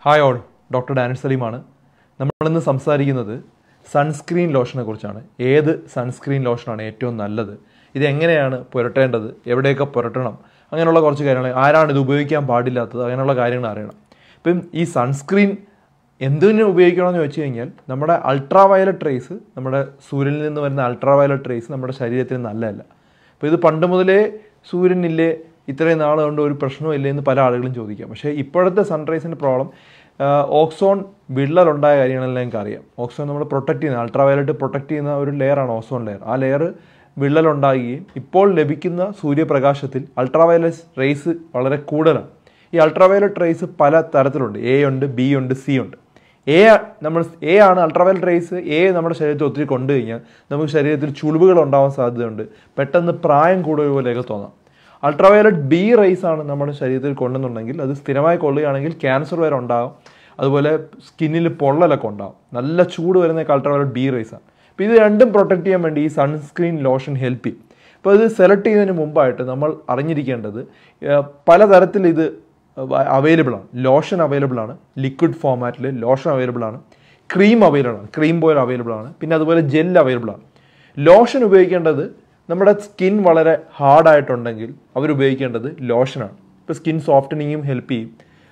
hi all doctor Danish സലീമാണ് നമ്മളിന്ന് സംസാരിക്കുന്നത് സൺസ്ക്രീൻ ലോഷനെ കുറിച്ചാണ് ഏത് സൺസ്ക്രീൻ ലോഷനാണ് ഏറ്റവും നല്ലത് ഇത് എങ്ങനെയാണ് പുരട്ടേണ്ടത് എവിടെയൊക്കെ പുരട്ടണം അങ്ങനെയുള്ള കുറച്ച് കാര്യങ്ങൾ ആരാണ് ഇത് ഉപയോഗിക്കാൻ പാടില്ലാത്തത് അങ്ങനെയുള്ള കാര്യങ്ങൾ അറിയണം ഇപ്പം ഈ സൺസ്ക്രീൻ എന്തിനു ഉപയോഗിക്കണമെന്ന് വെച്ച് കഴിഞ്ഞാൽ നമ്മുടെ അൾട്രാ വയലറ്റ് റേസ് നമ്മുടെ സൂര്യനിൽ നിന്ന് വരുന്ന അൾട്രാ വയലറ്റ് റേസ് നമ്മുടെ ശരീരത്തിന് നല്ലതല്ല അപ്പോൾ ഇത് പണ്ട് മുതലേ സൂര്യനില്ലേ ഇത്രയും നാൾ കൊണ്ട് ഒരു പ്രശ്നമില്ലേ എന്ന് പല ആളുകളും ചോദിക്കാം പക്ഷേ ഇപ്പോഴത്തെ സൺറൈസിൻ്റെ പ്രോബ്ലം ഓക്സോൺ വിള്ളലുണ്ടായ കാര്യങ്ങളെല്ലാം ഞങ്ങൾക്ക് അറിയാം ഓക്സോൺ നമ്മൾ പ്രൊട്ടക്ട് ചെയ്യുന്ന അൾട്രാ വയലറ്റ് പ്രൊട്ടക്ട് ചെയ്യുന്ന ഒരു ലെയറാണ് ഓസോൺ ലെയർ ആ ലെയർ വിള്ളലുണ്ടാകുകയും ഇപ്പോൾ ലഭിക്കുന്ന സൂര്യപ്രകാശത്തിൽ അൾട്രാ വയലറ്റ് റേസ് വളരെ കൂടുതലാണ് ഈ അൾട്രാ വയലറ്റ് റേസ് പല തരത്തിലുണ്ട് എ ഉണ്ട് ബി ഉണ്ട് സി ഉണ്ട് എ നമ്മൾ എ ആണ് അൾട്രാവയലറ്റ് റേസ് എ നമ്മുടെ ശരീരത്തിൽ ഒത്തിരി കൊണ്ടു കഴിഞ്ഞാൽ നമുക്ക് ശരീരത്തിൽ ചുളിവുകൾ ഉണ്ടാവാൻ സാധ്യതയുണ്ട് പെട്ടെന്ന് പ്രായം കൂടുതൽ പോലെയൊക്കെ തോന്നാം അൾട്രാവയലറ്റ് ബി റേസ് ആണ് നമ്മുടെ ശരീരത്തിൽ കൊണ്ടുവന്നുണ്ടെങ്കിൽ അത് സ്ഥിരമായി കൊള്ളുകയാണെങ്കിൽ ക്യാൻസർ വരെ ഉണ്ടാകും അതുപോലെ സ്കിന്നിൽ പൊള്ളലൊക്കെ ഉണ്ടാകും നല്ല ചൂട് വരുന്നതൊക്കെ അൾട്രാവയലറ്റ് ബി റേസ് ആണ് അപ്പോൾ ഇത് രണ്ടും പ്രൊട്ടക്ട് ചെയ്യാൻ വേണ്ടി ഈ സൺസ്ക്രീൻ ലോഷൻ ഹെൽപ്പ് ചെയ്യും അപ്പോൾ ഇത് സെലക്ട് ചെയ്യുന്നതിന് മുമ്പായിട്ട് നമ്മൾ അറിഞ്ഞിരിക്കേണ്ടത് ഏഹ്, പലതരത്തിൽ ഇത് അവൈലബിൾ ആണ് ലോഷൻ അവൈലബിൾ ആണ് ലിക്വിഡ് ഫോമാറ്റിൽ ലോഷൻ അവൈലബിൾ ആണ് ക്രീം അവൈലബിൾ ആണ് ക്രീം ബോയിൽ അവൈലബിൾ ആണ് പിന്നെ അതുപോലെ ജെൽ അവൈലബിൾ ആണ് ലോഷൻ ഉപയോഗിക്കേണ്ടത് നമ്മുടെ സ്കിൻ വളരെ ഹാർഡായിട്ടുണ്ടെങ്കിൽ അവർ ഉപയോഗിക്കേണ്ടത് ലോഷനാണ് ഇപ്പോൾ സ്കിൻ സോഫ്റ്റനിങ്ങും ഹെൽപ്പ് ചെയ്യും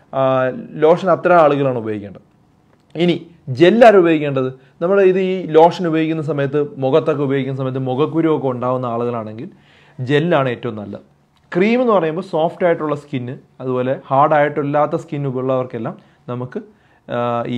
ലോഷൻ അത്ര ആളുകളാണ് ഉപയോഗിക്കേണ്ടത് ഇനി ജെല്ലാണ് ഉപയോഗിക്കേണ്ടത് നമ്മൾ ഇത് ഈ ലോഷൻ ഉപയോഗിക്കുന്ന സമയത്ത് മുഖത്തൊക്കെ ഉപയോഗിക്കുന്ന സമയത്ത് മുഖക്കുരുവൊക്കെ ഉണ്ടാകുന്ന ആളുകളാണെങ്കിൽ ജെല്ലാണ് ഏറ്റവും നല്ലത് ക്രീം എന്ന് പറയുമ്പോൾ സോഫ്റ്റ് ആയിട്ടുള്ള സ്കിന്ന് അതുപോലെ ഹാർഡായിട്ടില്ലാത്ത സ്കിൻ ഉള്ളവർക്കെല്ലാം നമുക്ക് ആ, ഈ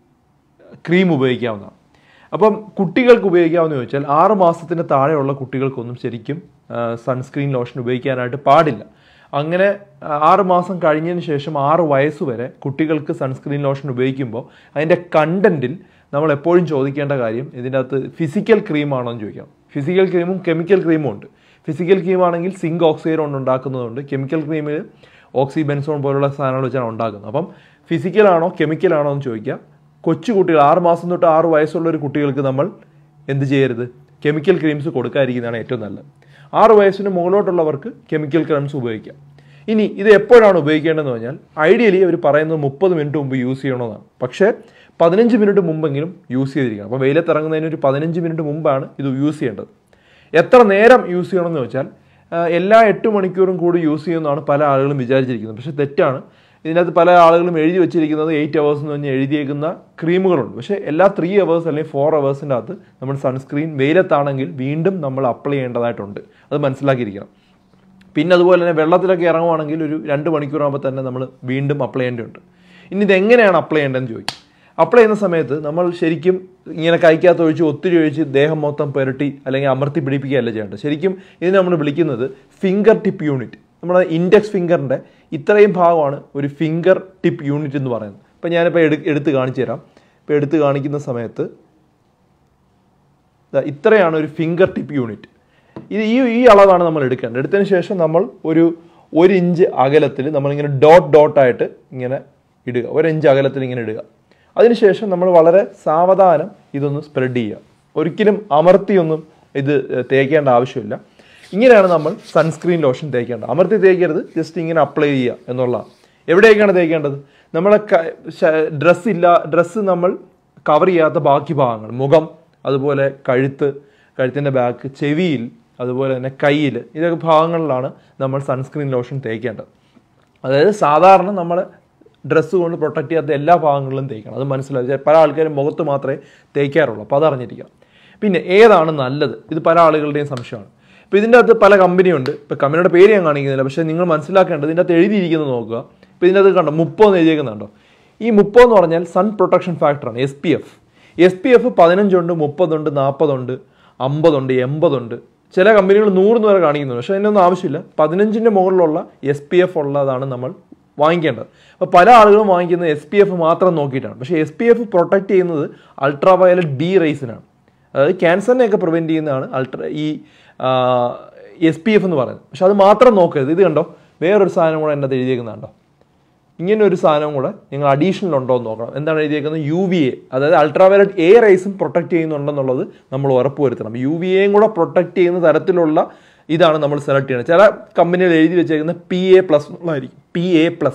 ക്രീം ഉപയോഗിക്കാവുന്നതാണ് അപ്പം കുട്ടികൾക്ക് ഉപയോഗിക്കാമെന്ന് ചോദിച്ചാൽ ആറ് മാസത്തിന് താഴെയുള്ള കുട്ടികൾക്കൊന്നും ശരിക്കും സൺസ്ക്രീൻ ലോഷൻ ഉപയോഗിക്കാനായിട്ട് പാടില്ല അങ്ങനെ ആ, ആറ് മാസം കഴിഞ്ഞതിന് ശേഷം ആറ് വയസ്സ് വരെ കുട്ടികൾക്ക് സൺസ്ക്രീൻ ലോഷൻ ഉപയോഗിക്കുമ്പോൾ അതിൻ്റെ കണ്ടൻറ്റിൽ നമ്മൾ എപ്പോഴും ചോദിക്കേണ്ട കാര്യം ഇതിൻ്റെ അകത്ത് ഫിസിക്കൽ ക്രീമാണോ എന്ന് ചോദിക്കാം ഫിസിക്കൽ ക്രീമും കെമിക്കൽ ക്രീമും ഉണ്ട് ഫിസിക്കൽ ക്രീം ആണെങ്കിൽ സിങ്ക് ഓക്സൈഡ് കൊണ്ട് ഉണ്ടാക്കുന്നതുണ്ട് കെമിക്കൽ ക്രീമിൽ ഓക്സി ബെൻസോൺ പോലുള്ള സാധനങ്ങൾ വെച്ചാണ് ഉണ്ടാക്കുന്നത് അപ്പം ഫിസിക്കൽ ആണോ കെമിക്കൽ ആണോ എന്ന് ചോദിക്കാം കൊച്ചു കുട്ടികൾ ആറ് മാസം തൊട്ട് ആറ് വയസ്സുള്ള ഒരു കുട്ടികൾക്ക് നമ്മൾ എന്ത് ചെയ്യരുത് കെമിക്കൽ ക്രീംസ് കൊടുക്കാതിരിക്കുന്നതാണ് ഏറ്റവും നല്ലത് ആറ് വയസ്സിന് മുകളിലോട്ടുള്ളവർക്ക് കെമിക്കൽ ക്രീംസ് ഉപയോഗിക്കാം ഇനി ഇത് എപ്പോഴാണ് ഉപയോഗിക്കേണ്ടതെന്ന് പറഞ്ഞാൽ ഐഡിയലി അവർ പറയുന്നത് മുപ്പത് മിനിറ്റ് മുമ്പ് യൂസ് ചെയ്യണമെന്നാണ് പക്ഷേ പതിനഞ്ച് മിനിറ്റ് മുമ്പെങ്കിലും യൂസ് ചെയ്തിരിക്കണം അപ്പോൾ വെയിലത്തിറങ്ങുന്നതിന് ഒരു പതിനഞ്ച് മിനിറ്റ് മുമ്പാണ് ഇത് യൂസ് ചെയ്യേണ്ടത് എത്ര നേരം യൂസ് ചെയ്യണമെന്ന് വെച്ചാൽ ആ, എല്ലാ എട്ട് മണിക്കൂറും കൂടി യൂസ് ചെയ്യുമെന്നാണ് പല ആളുകളും വിചാരിച്ചിരിക്കുന്നത് പക്ഷേ തെറ്റാണ് ഇതിനകത്ത് പല ആളുകളും എഴുതി വെച്ചിരിക്കുന്നത് എയ്റ്റ് അവേഴ്സ് എന്ന് പറഞ്ഞ് എഴുതിയേക്കുന്ന ക്രീമുകളുണ്ട് പക്ഷേ എല്ലാ ത്രീ അവേഴ്സ് അല്ലെങ്കിൽ ഫോർ അവേഴ്സിൻ്റെ അകത്ത് നമ്മൾ സൺസ്ക്രീൻ വെയിലത്താണെങ്കിൽ വീണ്ടും നമ്മൾ അപ്ലൈ ചെയ്യേണ്ടതായിട്ടുണ്ട് അത് മനസ്സിലാക്കിയിരിക്കണം പിന്നെ അതുപോലെ തന്നെ വെള്ളത്തിലൊക്കെ ഇറങ്ങുവാണെങ്കിൽ ഒരു രണ്ട് മണിക്കൂറാകുമ്പോൾ തന്നെ നമ്മൾ വീണ്ടും അപ്ലൈ ചെയ്യേണ്ടതുണ്ട് ഇനി ഇതെങ്ങനെയാണ് അപ്ലൈ ചെയ്യേണ്ടതെന്ന് ചോദിക്കും അപ്ലൈ ചെയ്യുന്ന സമയത്ത് നമ്മൾ ശരിക്കും ഇങ്ങനെ കൈക്കകത്ത് ഒഴിച്ച് ഒത്തിരി ഒഴിച്ച് ദേഹം മൊത്തം പുരട്ടി അല്ലെങ്കിൽ അമർത്തി പിടിപ്പിക്കുകയല്ല ചെയ്യേണ്ടത് ശരിക്കും ഇതിനെ നമ്മൾ വിളിക്കുന്നത് ഫിംഗർ ടിപ്പ് യൂണിറ്റ് നമ്മുടെ ഇൻഡെക്സ് ഫിംഗറിൻ്റെ ഇത്രയും ഭാഗമാണ് ഒരു ഫിംഗർ ടിപ്പ് യൂണിറ്റ് എന്ന് പറയുന്നത് ഇപ്പം ഞാനിപ്പോൾ എടു എടുത്ത് കാണിച്ചു തരാം ഇപ്പോൾ എടുത്ത് കാണിക്കുന്ന സമയത്ത് ദാ ഇത്രയാണ് ഒരു ഫിംഗർ ടിപ്പ് യൂണിറ്റ് ഇത് ഈ ഈ അളവാണ് നമ്മൾ എടുക്കേണ്ടത് എടുത്തതിന് ശേഷം നമ്മൾ ഒരു ഒരു ഇഞ്ച് അകലത്തിൽ നമ്മളിങ്ങനെ ഡോട്ട് ഡോട്ടായിട്ട് ഇങ്ങനെ ഇടുക ഒരു ഇഞ്ച് അകലത്തിൽ ഇങ്ങനെ ഇടുക അതിനുശേഷം നമ്മൾ വളരെ സാവധാനം ഇതൊന്ന് സ്പ്രെഡ് ചെയ്യുക ഒരിക്കലും അമർത്തിയൊന്നും ഇത് തേക്കേണ്ട ആവശ്യമില്ല ഇങ്ങനെയാണ് നമ്മൾ സൺസ്ക്രീൻ ലോഷൻ തേക്കേണ്ടത് അമർത്തി തേക്കരുത് ജസ്റ്റ് ഇങ്ങനെ അപ്ലൈ ചെയ്യുക എന്നുള്ളതാണ് എവിടെയൊക്കെയാണ് തേക്കേണ്ടത് നമ്മളെ ഡ്രസ്സ് ഇല്ല ഡ്രസ്സ് നമ്മൾ കവർ ചെയ്യാത്ത ബാക്കി ഭാഗങ്ങൾ മുഖം അതുപോലെ കഴുത്ത് കഴുത്തിൻ്റെ ബാക്ക് ചെവിയിൽ അതുപോലെ തന്നെ കയ്യിൽ ഇതൊക്കെ ഭാഗങ്ങളിലാണ് നമ്മൾ സൺസ്ക്രീൻ ലോഷൻ തേക്കേണ്ടത് അതായത് സാധാരണ നമ്മൾ ഡ്രസ്സ് കൊണ്ട് പ്രൊട്ടക്ട് ചെയ്യാത്ത എല്ലാ ഭാഗങ്ങളിലും തേക്കണം അത് മനസ്സിലാക്കി പല ആൾക്കാരും മുഖത്ത് മാത്രമേ തേക്കാറുള്ളൂ അപ്പോൾ അതറിഞ്ഞിരിക്കണം പിന്നെ ഏതാണ് നല്ലത് ഇത് പല ആളുകളുടെയും സംശയമാണ് ഇപ്പോൾ ഇതിൻ്റെ അകത്ത് പല കമ്പനിയുണ്ട് ഇപ്പോൾ കമ്പനിയുടെ പേര് ഞാൻ കാണിക്കുന്നില്ല പക്ഷേ നിങ്ങൾ മനസ്സിലാക്കേണ്ടത് ഇതിൻ്റെ അകത്ത് എഴുതിയിരിക്കുന്നത് നോക്കുക ഇപ്പോൾ ഇതിൻ്റെ അകത്ത് കണ്ടോ മുപ്പതെന്ന് എഴുതിയേക്കുന്നുണ്ടോ ഈ മുപ്പത് എന്ന് പറഞ്ഞാൽ സൺ പ്രൊട്ടക്ഷൻ ഫാക്ടറാണ് S P F S P F പതിനഞ്ചുണ്ട് മുപ്പതുണ്ട് നാൽപ്പതുണ്ട് അമ്പതുണ്ട് എൺപതുണ്ട് ചില കമ്പനികൾ നൂറിന് വരെ കാണിക്കുന്നുണ്ട് പക്ഷേ അതിനൊന്നും ആവശ്യമില്ല പതിനഞ്ചിൻ്റെ മുകളിലുള്ള എസ് പി എഫ് ഉള്ളതാണ് നമ്മൾ വാങ്ങിക്കേണ്ടത് അപ്പോൾ പല ആളുകളും വാങ്ങിക്കുന്നത് എസ് പി എഫ് മാത്രം നോക്കിയിട്ടാണ് പക്ഷേ എസ് പി എഫ് പ്രൊട്ടക്ട് ചെയ്യുന്നത് അൾട്രാ വയലറ്റ് ബി റേസിനാണ് അതായത് ക്യാൻസറിനെയൊക്കെ പ്രിവെൻറ്റ് ചെയ്യുന്നതാണ് അൾട്രാ ഈ എസ് പി എഫ് എന്ന് പറയുന്നത് പക്ഷെ അത് മാത്രം നോക്കരുത് ഇത് കണ്ടോ വേറൊരു സാധനം കൂടെ എൻ്റെ എഴുതിയേക്കുന്നുണ്ടോ ഇങ്ങനെ ഒരു സാധനം കൂടെ നിങ്ങൾ അഡീഷണൽ ഉണ്ടോ എന്ന് നോക്കണം എന്താണ് എഴുതിയേക്കുന്നത് യു വി എ അതായത് അൾട്രാവയലറ്റ് എ റൈസും പ്രൊട്ടക്ട് ചെയ്യുന്നുണ്ടെന്നുള്ളത് നമ്മൾ ഉറപ്പുവരുത്തണം യു വി എയും കൂടെ പ്രൊട്ടക്ട് ചെയ്യുന്ന തരത്തിലുള്ള ഇതാണ് നമ്മൾ സെലക്ട് ചെയ്യുന്നത് ചില കമ്പനികൾ എഴുതി വെച്ചേക്കുന്നത് പി എ പ്ലസ് എന്നുള്ളതായിരിക്കും പി എ പ്ലസ്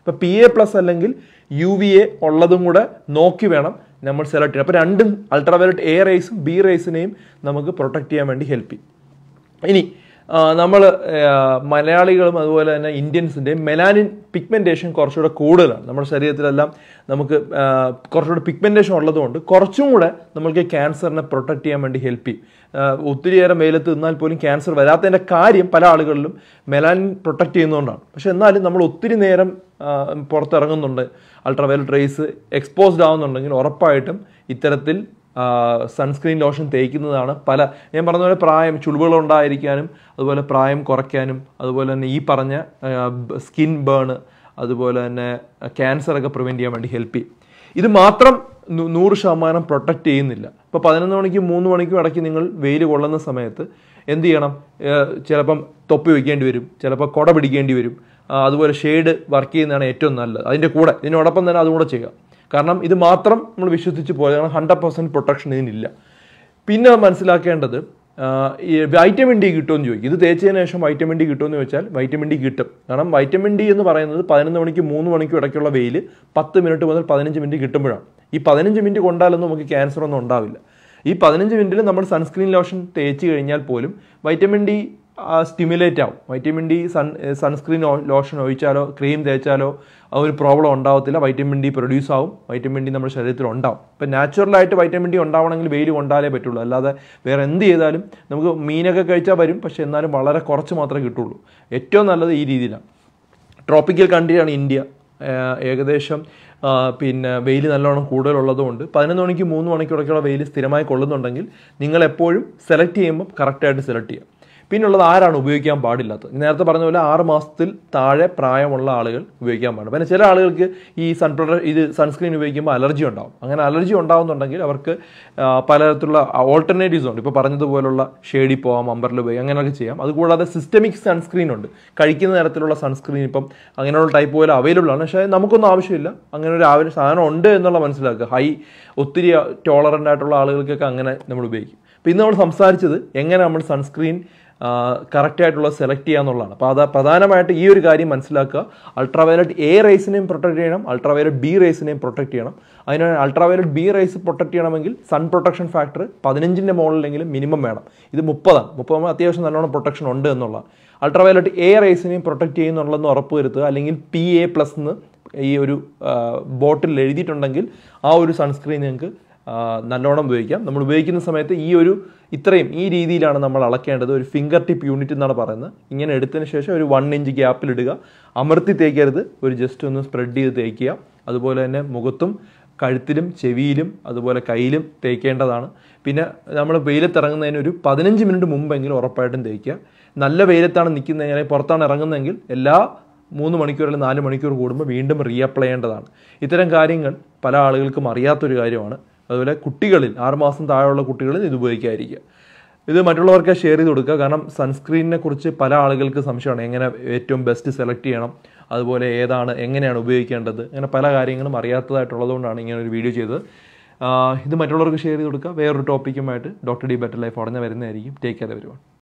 ഇപ്പോൾ പി എ പ്ലസ് അല്ലെങ്കിൽ യു വി എ ഉള്ളതും കൂടെ നോക്കി വേണം നമ്മൾ സെലക്ട് ചെയ്യാൻ അപ്പോൾ രണ്ടും അൾട്രാവയലറ്റ് എ റേസും ബി റേസിനെയും നമുക്ക് പ്രൊട്ടക്ട് ചെയ്യാൻ വേണ്ടി ഹെൽപ്പ് ചെയ്യും ഇനി നമ്മൾ മലയാളികളും അതുപോലെ തന്നെ ഇന്ത്യൻസിൻ്റെയും മെലാനിൻ പിഗ്മെൻറ്റേഷൻ കുറച്ചുകൂടെ കൂടുതലാണ് നമ്മുടെ ശരീരത്തിലെല്ലാം നമുക്ക് ആ, കുറച്ചുകൂടെ പിഗ്മെൻറ്റേഷൻ ഉള്ളതുകൊണ്ട് കുറച്ചും കൂടെ നമ്മൾക്ക് ക്യാൻസറിനെ പ്രൊട്ടക്ട് ചെയ്യാൻ വേണ്ടി ഹെൽപ്പ് ചെയ്യും ആ, ഒത്തിരിയേറെ വെയിലത്ത് നിന്നാൽ പോലും ക്യാൻസർ വരാത്തതിൻ്റെ കാര്യം പല ആളുകളിലും മെലാനിൻ പ്രൊട്ടക്ട് ചെയ്യുന്നതുകൊണ്ടാണ് പക്ഷെ എന്നാലും നമ്മൾ ഒത്തിരി നേരം ആ, പുറത്തിറങ്ങുന്നുണ്ട് അൾട്രാവയലറ്റ് റേസ് എക്സ്പോസ്ഡ് ആവുന്നുണ്ടെങ്കിൽ ഉറപ്പായിട്ടും ഇത്തരത്തിൽ സൺസ്ക്രീൻ ലോഷൻ തേക്കുന്നതാണ് പല ഞാൻ പറഞ്ഞ പോലെ പ്രായം ചുളിവുകൾ ഉണ്ടായിരിക്കാനും അതുപോലെ പ്രായം കുറയ്ക്കാനും അതുപോലെ തന്നെ ഈ പറഞ്ഞ സ്കിൻ ബേൺ അതുപോലെ തന്നെ ക്യാൻസർ ഒക്കെ പ്രിവെൻറ്റ് ചെയ്യാൻ വേണ്ടി ഹെൽപ്പ് ചെയ്യും ഇത് മാത്രം നൂ- നൂറ് ശതമാനം പ്രൊട്ടക്റ്റ് ചെയ്യുന്നില്ല ഇപ്പോൾ പതിനൊന്ന് മണിക്കും മൂന്ന് മണിക്കും ഇടയ്ക്ക് നിങ്ങൾ വെയിൽ കൊള്ളുന്ന സമയത്ത് എന്ത് ചെയ്യണം ഏഹ് ചിലപ്പം തൊപ്പി വയ്ക്കേണ്ടി വരും ചിലപ്പോൾ കുട പിടിക്കേണ്ടി വരും ആ, അതുപോലെ ഷെയ്ഡ് വർക്ക് ചെയ്യുന്നതാണ് ഏറ്റവും നല്ലത് അതിൻ്റെ കൂടെ ഇതിനോടൊപ്പം തന്നെ അതും കൂടെ ചെയ്യുക കാരണം ഇത് മാത്രം നമ്മൾ വിശ്വസിച്ച് പോയത് കാരണം ഹൺഡ്രഡ് പെർസെൻറ്റ് പ്രൊട്ടക്ഷൻ ഇതിനില്ല പിന്നെ മനസ്സിലാക്കേണ്ടത് ആ, ഈ വൈറ്റമിൻ ഡി കിട്ടുമെന്ന് ചോദിക്കും ഇത് തേച്ചതിന് ശേഷം വൈറ്റമിൻ ഡി കിട്ടുമെന്ന് ചോദിച്ചാൽ വൈറ്റമിൻ ഡി കിട്ടും കാരണം വൈറ്റമിൻ ഡി എന്ന് പറയുന്നത് പതിനൊന്ന് മണിക്ക് മൂന്ന് മണിക്കും ഇടയ്ക്കുള്ള വെയിൽ പത്ത് മിനിറ്റ് മുതൽ പതിനഞ്ച് മിനിറ്റ് കിട്ടുമ്പോഴാണ് ഈ പതിനഞ്ച് മിനിറ്റ് കൊണ്ടാലൊന്നും നമുക്ക് ക്യാൻസർ ഒന്നും ഉണ്ടാവില്ല ഈ പതിനഞ്ച് മിനിറ്റിൽ നമ്മൾ സൺസ്ക്രീൻ ലോഷൻ തേച്ച് കഴിഞ്ഞാൽ പോലും വൈറ്റമിൻ ഡി സ്റ്റിമുലേറ്റ് ആവും vitamin D sun sunscreen lotion ഒഴിച്ചാലോ ക്രീം തേച്ചാലോ ആ ഒരു പ്രോബ്ലം ഉണ്ടാവത്തില്ല വൈറ്റമിൻ ഡി പ്രൊഡ്യൂസ് ആവും വൈറ്റമിൻ ഡി നമ്മുടെ ശരീരത്തിൽ ഉണ്ടാവും ഇപ്പം നാച്ചുറലായിട്ട് വൈറ്റമിൻ ഡി ഉണ്ടാവണമെങ്കിൽ വെയിൽ കൊണ്ടാലേ പറ്റുള്ളൂ അല്ലാതെ വേറെ എന്ത് ചെയ്താലും നമുക്ക് മീനൊക്കെ കഴിച്ചാൽ വരും പക്ഷേ എന്നാലും വളരെ കുറച്ച് മാത്രമേ കിട്ടുള്ളൂ ഏറ്റവും നല്ലത് ഈ രീതിയിലാണ് ട്രോപ്പിക്കൽ കൺട്രിയാണ് ഇന്ത്യ ആഹ് ഏകദേശം ആഹ് പിന്നെ വെയിൽ നല്ലോണം കൂടുതലുള്ളതുകൊണ്ട് പതിനൊന്ന് മണിക്ക് മൂന്ന് മണിക്കൂറൊക്കെയുള്ള വെയിൽ സ്ഥിരമായി കൊള്ളുന്നുണ്ടെങ്കിൽ നിങ്ങൾ എപ്പോഴും സെലക്ട് ചെയ്യുമ്പോൾ കറക്റ്റായിട്ട് സെലക്ട് ചെയ്യുക പിന്നുള്ളത് ആരാണ് ഉപയോഗിക്കാൻ പാടില്ലാത്തത് നേരത്തെ പറഞ്ഞ പോലെ ആറ് മാസത്തിൽ താഴെ പ്രായമുള്ള ആളുകൾ ഉപയോഗിക്കാൻ പാടില്ല പിന്നെ ചില ആളുകൾക്ക് ഈ സൺ പ്രൊട്ട ഇത് സൺസ്ക്രീൻ ഉപയോഗിക്കുമ്പോൾ അലർജി ഉണ്ടാവും അങ്ങനെ അലർജി ഉണ്ടാവുന്നുണ്ടെങ്കിൽ അവർക്ക് ആ, പലതരത്തിലുള്ള ഓൾട്ടർനേറ്റീവ്സ് ഉണ്ട് ഇപ്പോൾ പറഞ്ഞതുപോലുള്ള ഷെയ്ഡിൽ പോകാം അമ്പറിൽ ഉപയോഗിക്കാം അങ്ങനെയൊക്കെ ചെയ്യാം അതുകൂടാതെ സിസ്റ്റമിക് സൺസ്ക്രീൻ ഉണ്ട് കഴിക്കുന്ന തരത്തിലുള്ള സൺസ്ക്രീൻ ഇപ്പം അങ്ങനെയുള്ള ടൈപ്പ് പോലെ അവൈലബിൾ ആണ് പക്ഷേ നമുക്കൊന്നും ആവശ്യമില്ല അങ്ങനെ ഒരു ആവശ്യം സാധനം ഉണ്ട് എന്നുള്ള മനസ്സിലാക്കുക ഹൈ ഒത്തിരി ടോളറൻ്റ് ആയിട്ടുള്ള ആളുകൾക്കൊക്കെ അങ്ങനെ നമ്മൾ ഉപയോഗിക്കും അപ്പോൾ ഇന്ന് നമ്മൾ സംസാരിച്ചത് എങ്ങനെ നമ്മൾ സൺസ്ക്രീൻ കറക്റ്റ് ആയിട്ടുള്ള സെലക്ട് ചെയ്യുക എന്നുള്ളതാണ് അപ്പോൾ അത് പ്രധാനമായിട്ട് ഈ ഒരു കാര്യം മനസ്സിലാക്കുക അൾട്രാവയലറ്റ് എ റേസിനെയും പ്രൊട്ടക്ട് ചെയ്യണം അൾട്രാവയലറ്റ് ബി റേസിനെയും പ്രൊട്ടക്ട് ചെയ്യണം അതിന് അൾട്രാവയലറ്റ് ബി റേസ് പ്രൊട്ടക്ട് ചെയ്യണമെങ്കിൽ സൺ പ്രൊട്ടക്ഷൻ ഫാക്ടർ പതിനഞ്ചിൻ്റെ മുകളിലെങ്കിലും മിനിമം വേണം ഇത് മുപ്പതാണ് മുപ്പത് അത്യാവശ്യം നല്ലോണം പ്രൊട്ടക്ഷൻ ഉണ്ട് എന്നുള്ളതാണ് അൾട്രാവയലറ്റ് എ റേസിനെയും പ്രൊട്ടക്ട് ചെയ്യുന്നുള്ളതെന്ന് ഉറപ്പ് വരുത്തുക അല്ലെങ്കിൽ പി എ പ്ലസ് എന്ന് ഈ ഒരു ബോട്ടിൽ എഴുതിയിട്ടുണ്ടെങ്കിൽ ആ ഒരു സൺസ്ക്രീൻ നിങ്ങൾക്ക് ആ, നല്ലോണം ഉപയോഗിക്കാം നമ്മൾ ഉപയോഗിക്കുന്ന സമയത്ത് ഈ ഒരു ഇത്രയും ഈ രീതിയിലാണ് നമ്മൾ അളക്കേണ്ടത് ഒരു ഫിംഗർ ടിപ്പ് യൂണിറ്റ് എന്നാണ് പറയുന്നത് ഇങ്ങനെ എടുത്തതിന് ശേഷം ഒരു വൺ ഇഞ്ച് ഗ്യാപ്പിൽ ഇടുക അമർത്തി തേക്കരുത് ഒരു ജസ്റ്റ് ഒന്ന് സ്പ്രെഡ് ചെയ്ത് തേക്കുക അതുപോലെ തന്നെ മുഖത്തും കഴുത്തിലും ചെവിയിലും അതുപോലെ കയ്യിലും തേക്കേണ്ടതാണ് പിന്നെ നമ്മൾ വെയിലത്തിറങ്ങുന്നതിന് ഒരു പതിനഞ്ച് മിനിറ്റ് മുമ്പെങ്കിലും ഉറപ്പായിട്ടും തേക്കുക നല്ല വെയിലത്താണ് നിൽക്കുന്നതെങ്കിൽ അല്ലെങ്കിൽ പുറത്താണ് ഇറങ്ങുന്നതെങ്കിൽ എല്ലാ മൂന്ന് മണിക്കൂർ അല്ലെങ്കിൽ നാല് മണിക്കൂർ കൂടുമ്പോൾ വീണ്ടും റീഅപ്ലൈ ചെയ്യേണ്ടതാണ് ഇത്തരം കാര്യങ്ങൾ പല ആളുകൾക്കും അറിയാത്തൊരു കാര്യമാണ് അതുപോലെ കുട്ടികളിൽ ആറുമാസം താഴെയുള്ള കുട്ടികളിൽ ഇത് ഉപയോഗിക്കാതിരിക്കുക ഇത് മറ്റുള്ളവർക്ക് ഷെയർ ചെയ്ത് കൊടുക്കുക കാരണം സൺസ്ക്രീനിനെ കുറിച്ച് പല ആളുകൾക്ക് സംശയമാണ് എങ്ങനെ ഏറ്റവും ബെസ്റ്റ് സെലക്ട് ചെയ്യണം അതുപോലെ ഏതാണ് എങ്ങനെയാണ് ഉപയോഗിക്കേണ്ടത് അങ്ങനെ പല കാര്യങ്ങളും അറിയാത്തതായിട്ടുള്ളതുകൊണ്ടാണ് ഇങ്ങനെ ഒരു വീഡിയോ ചെയ്തത് ആഹ് ഇത് മറ്റുള്ളവർക്ക് ഷെയർ ചെയ്ത് കൊടുക്കുക വേറൊരു ടോപ്പിക്കുമായിട്ട് ഡോക്ടർ ഡി ബെറ്റർ ലൈഫ് ഉടനെ വരുന്നതായിരിക്കും ടേക്ക് കെയർ വരുവാണ്